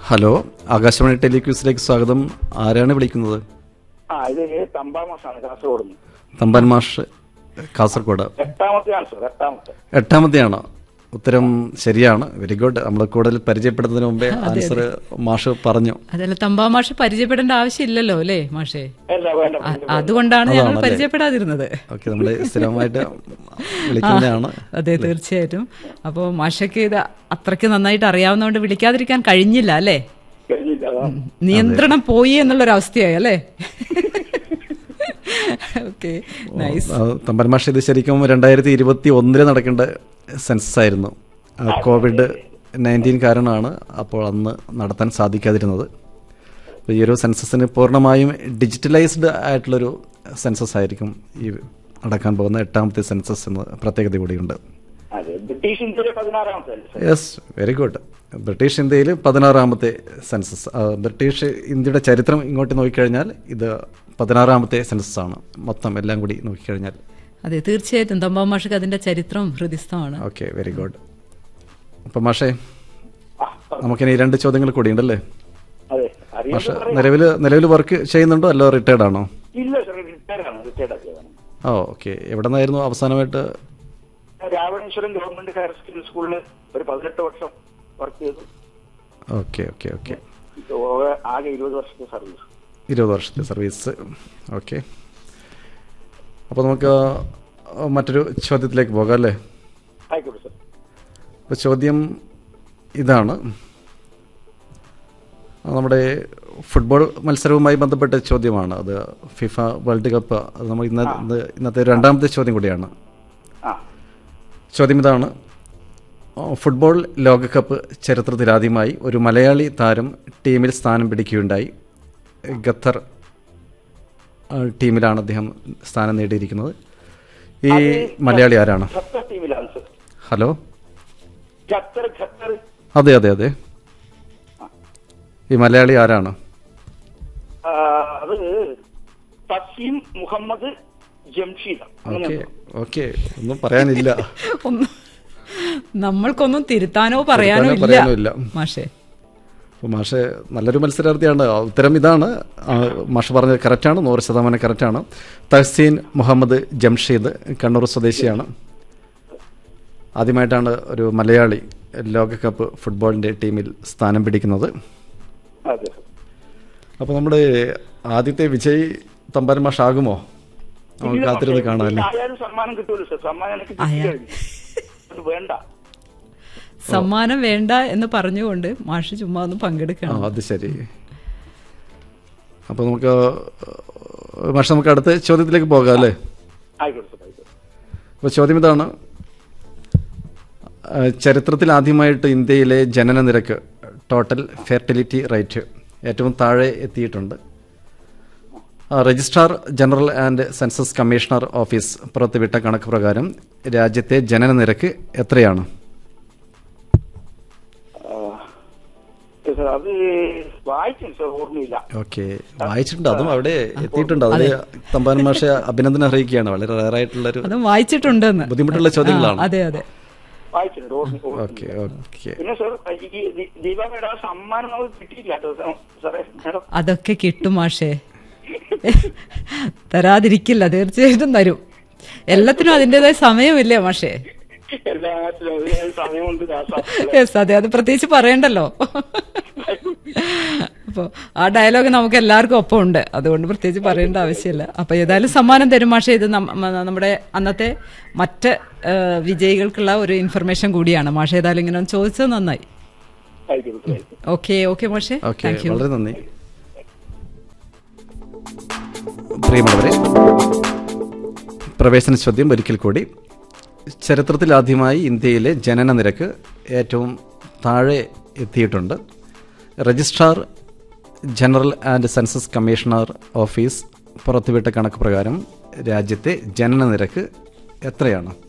Hello Akashvani ടെലിക്യൂസിലേക്ക് സ്വാഗതം ആരാണ് വിളിക്കുന്നത് ആ ഇത് തമ്പാമാസാണ് കാസർഗോഡ് നിന്ന് തമ്പാൻ മാഷ് കാസർഗോഡ് എട്ടാമത്തെയാണ് സാർ എട്ടാമത്തെ എട്ടാമത്തെയാണോ ഉത്തരം ശരിയാണ് വെരി ഗുഡ് നമ്മൾ കൂടുതൽ പരിചയപ്പെടുന്നതിന് മുമ്പേ ആൻസർ മാഷ് പറഞ്ഞു അതല്ല തമ്പാ മാഷ് പരിചയപ്പെടേണ്ട ആവശ്യമില്ലല്ലോ അല്ലേ മാഷേ അല്ല വേണ്ട അ- അതുകൊണ്ടാണ് ഞങ്ങൾ അതാണല്ലേ? പരിചയപ്പെടാതിരുന്നത് ഓക്കെ നമ്മൾ സ്ഥിരമായിട്ട് വിളിക്കുന്നതാണ് അതെ തീർച്ചയായിട്ടും അപ്പോൾ മാഷയ്ക്ക് ഇത് അത്രയ്ക്ക് നന്നായിട്ട് അറിയാവുന്നതുകൊണ്ട് വിളിക്കാതിരിക്കാൻ കഴിഞ്ഞില്ല അല്ലേ കഴിഞ്ഞില്ല അതാ. നിയന്ത്രണം പോയി എന്നുള്ളൊരവസ്ഥയായി അല്ലേ ഓക്കെ നൈസ് ആ, തമ്പാൻ മാഷ് ഇത് ശരിക്കും രണ്ടായിരത്തി ഇരുപത്തി ഒന്നില് നടക്കേണ്ട സെൻസസ് ആയിരുന്നു ആ, കോവിഡ് നയൻറ്റീൻ കാരണമാണ് അപ്പോൾ അന്ന് നടത്താൻ സാധിക്കാതിരുന്നത് അപ്പോൾ ഈ ഒരു സെൻസസിന് പൂർണ്ണമായും ഡിജിറ്റലൈസ്ഡ് ആയിട്ടുള്ളൊരു സെൻസസ് ആയിരിക്കും ഈ നടക്കാൻ പോകുന്ന എട്ടാമത്തെ സെൻസസ് എന്ന പ്രത്യേകത കൂടിയുണ്ട് അതെ ബ്രിട്ടീഷ് ഇന്ത്യയിലെ പതിനാറാമത്തെ അല്ലേ sir yes very good British ഇന്ത്യയിൽ പതിനാറാമത്തെ സെൻസസ് ആ, ബ്രിട്ടീഷ് ഇന്ത്യയുടെ ചരിത്രം ഇങ്ങോട്ട് നോക്കിക്കഴിഞ്ഞാൽ ഇത് പതിനാറാമത്തെ സെൻസസ് ആണ് മൊത്തം എല്ലാം കൂടി നോക്കിക്കഴിഞ്ഞാൽ അതെ തീർച്ചയായിട്ടും തമ്പാ മാഷക്ക് അതിന്റെ ചരിത്രം ഹൃദിസ്ഥമാണ് ഓക്കെ വെരി ഗുഡ് അപ്പം മാഷേ ആ, നമുക്കിനി രണ്ട് ചോദ്യങ്ങൾ കൂടിയുണ്ടല്ലേ അതെ അറിയാം മാഷ് നിലവിൽ നിലവിൽ വർക്ക് ചെയ്യുന്നുണ്ടോ അല്ലോ റിട്ടയർഡ് ആണോ ഇല്ല സാർ റിട്ടയർഡ് ആണ് റിട്ടയർഡ് ആക്കിയതാണ് ഓ ഓക്കെ എവിടെ നിന്നായിരുന്നു അവസാനമായിട്ട് രാവണേശ്വരം ഗവൺമെന്റ് ഹയർ സെക്കൻഡറി സ്കൂളിൽ ഒരു പതിനെട്ട് വർഷം വർക്ക് ചെയ്തു ഓക്കെ ഓക്കെ ഓക്കെ ഇത് ആകെ ഇരുപത് വർഷത്തെ സർവീസ് ഇരുപത് വർഷത്തെ സർവീസ് ഓക്കെ അപ്പോൾ നമുക്ക് മറ്റൊരു ചോദ്യത്തിലേക്ക് പോകാം അല്ലേ ആയിക്കോട്ടെ സാർ അപ്പോൾ ചോദ്യം ഇതാണ് നമ്മുടെ ഫുട്ബോൾ മത്സരവുമായി ബന്ധപ്പെട്ട ചോദ്യമാണ് അത് ഫിഫ വേൾഡ് കപ്പ് അത് നമ്മൾ ഇന്ന ഇന്ന് ഇന്നത്തെ രണ്ടാമത്തെ ചോദ്യം കൂടിയാണ് ആ ചോദ്യം ഇതാണ് ഫുട്ബോൾ ലോകകപ്പ് ചരിത്രത്തിലാദ്യമായി ഒരു മലയാളി താരം ടീമിൽ സ്ഥാനം പിടിക്കുകയുണ്ടായി ഖത്തർ ആ, ടീമിലാണ് അദ്ദേഹം സ്ഥാനം നേടിയിരിക്കുന്നത് ഈ മലയാളി ആരാണ് ഖത്തർ ടീമിലാണ് സാർ ഹലോ ഖത്തർ ഖത്തർ അതെ അതെ അതെ ഈ മലയാളി ആരാണ് ആ, അത് തസീം മുഹമ്മദ് ജംഷീദ് ഓക്കെ അങ്ങനെയാണ് ഓക്കെ ഒന്നും പറയാനില്ല ഒന്നും നമ്മൾക്കൊന്നും തിരുത്താനോ പറയാനോ തിരുത്താനോ പറയാനോ ഇല്ല. ഇല്ല മാഷേ അപ്പോൾ മാഷ് നല്ലൊരു മത്സരാർത്ഥിയാണ് ആ, ഉത്തരം ഇതാണ് ആ, മാഷ് പറഞ്ഞത് കറക്റ്റാണ് നൂറ് ശതമാനം കറക്റ്റാണ് തഹ്സീൻ മുഹമ്മദ് ജംഷീദ് കണ്ണൂർ സ്വദേശിയാണ് ആദ്യമായിട്ടാണ് ഒരു മലയാളി ലോകകപ്പ് ഫുട്ബോളിൻ്റെ ടീമിൽ സ്ഥാനം പിടിക്കുന്നത് അതെ അപ്പോൾ നമ്മുടെ ആദ്യത്തെ വിജയ് തമ്പാൻ മാഷ് ആകുമോ നമുക്ക് ഇല്ല, കാത്തിരുന്ന് പക്ഷേ കാണാം അല്ലേ ആയാലും സമ്മാനം കിട്ടൂല്ലോ സാർ സമ്മാനം എനിക്ക് ആയാ- കിട്ടിക്കഴിഞ്ഞു. അത് വേണ്ട സമ്മാനം വേണ്ട എന്ന് പറഞ്ഞുകൊണ്ട് മാഷ് ചുമ്മാ ഒന്ന് ആ പങ്കെടുക്കണം അത് ശരി അപ്പോൾ നമുക്ക് മാഷ് നമുക്ക് അടുത്ത ചോദ്യത്തിലേക്ക് പോകാം അല്ലേ ആയിക്കോട്ടെ സാർ ആയിക്കോട്ടെ അപ്പോൾ ചോദ്യം ഇതാണ് ആ, ചരിത്രത്തിൽ ആദ്യമായിട്ട് ഇന്ത്യയിലെ ജനന നിരക്ക് ടോട്ടൽ ഫെർട്ടിലിറ്റി റേറ്റ് ഏറ്റവും താഴെ എത്തിയിട്ടുണ്ട് ആ, registrar general and census commissioner office പുറത്തുവിട്ട കണക്ക് പ്രകാരം രാജ്യത്തെ ജനന നിരക്ക് എത്രയാണ് ആ, സാർ അത് വായിച്ചു സാർ ഓർമ്മയില്ല ഓക്കെ വായിച്ചിട്ടുണ്ട് അതും അവിടെ എത്തിയിട്ടുണ്ട് അതിൽ തമ്പാൻ മാഷ അഭിനന്ദനം അറിയിക്കുകയാണ് വളരെ റയർ ആയിട്ടുള്ളൊരു അതും വായിച്ചിട്ടുണ്ടെന്ന് ബുദ്ധിമുട്ടുള്ള ചോദ്യങ്ങളാണ്. ആ, അതെ അതെ വായിച്ചിട്ടുണ്ട് ഓർമ്മ ഓർമ്മയില്ല. ഓക്കെ ഓക്കെ പിന്നെ സാർ ഈ ദീ- ദീപ മേഡം ആ സമ്മാനം നമുക്ക് കിട്ടിയില്ല കേട്ടോ സാർ- സാറേ മേഡം അതൊക്കെ കിട്ടും മാഷേ തരാതിരിക്കില്ല തീർച്ചയായിട്ടും തരും എല്ലാത്തിനും അതിൻ്റെതായ സമയമില്ലേ മാഷേ എല്ലാത്തിനും അതിന് സമയമുണ്ട് ദാസാ. യെസ് അതെ അത് പ്രത്യേകിച്ച് പറയണ്ടല്ലോ അപ്പോൾ ആ ഡയലോഗ് നമുക്ക് എല്ലാവർക്കും ഒപ്പം ഉണ്ട് അതുകൊണ്ട് പ്രത്യേകിച്ച് പറയേണ്ട ആവശ്യമില്ല അപ്പോൾ ഏതായാലും സമ്മാനം തരും മാഷേ ഇത് നമ്മ- മ- നമ്മുടെ അന്നത്തെ മറ്റ് ആ, വിജയികൾക്കുള്ള ഒരു ഇൻഫർമേഷൻ കൂടിയാണ് മാഷേ ഏതായാലും ഇങ്ങനെ ഒന്ന് ചോദിച്ചത് നന്നായി ആയിക്കോട്ടെ സാർ. ഓക്കെ ഓക്കെ മാഷേ ഓക്കെ താങ്ക് യു വളരെ നന്ദി പ്രിയമുള്ളവരെ പ്രവേശന ചോദ്യം ഒരിക്കൽ കൂടി ചരിത്രത്തിൽ ആദ്യമായി ഇന്ത്യയിലെ ജനന നിരക്ക് ഏറ്റവും താഴെ എത്തിയിട്ടുണ്ട് registrar general and census commissioner office പുറത്തുവിട്ട കണക്ക് പ്രകാരം രാജ്യത്തെ ജനന നിരക്ക് എത്രയാണ്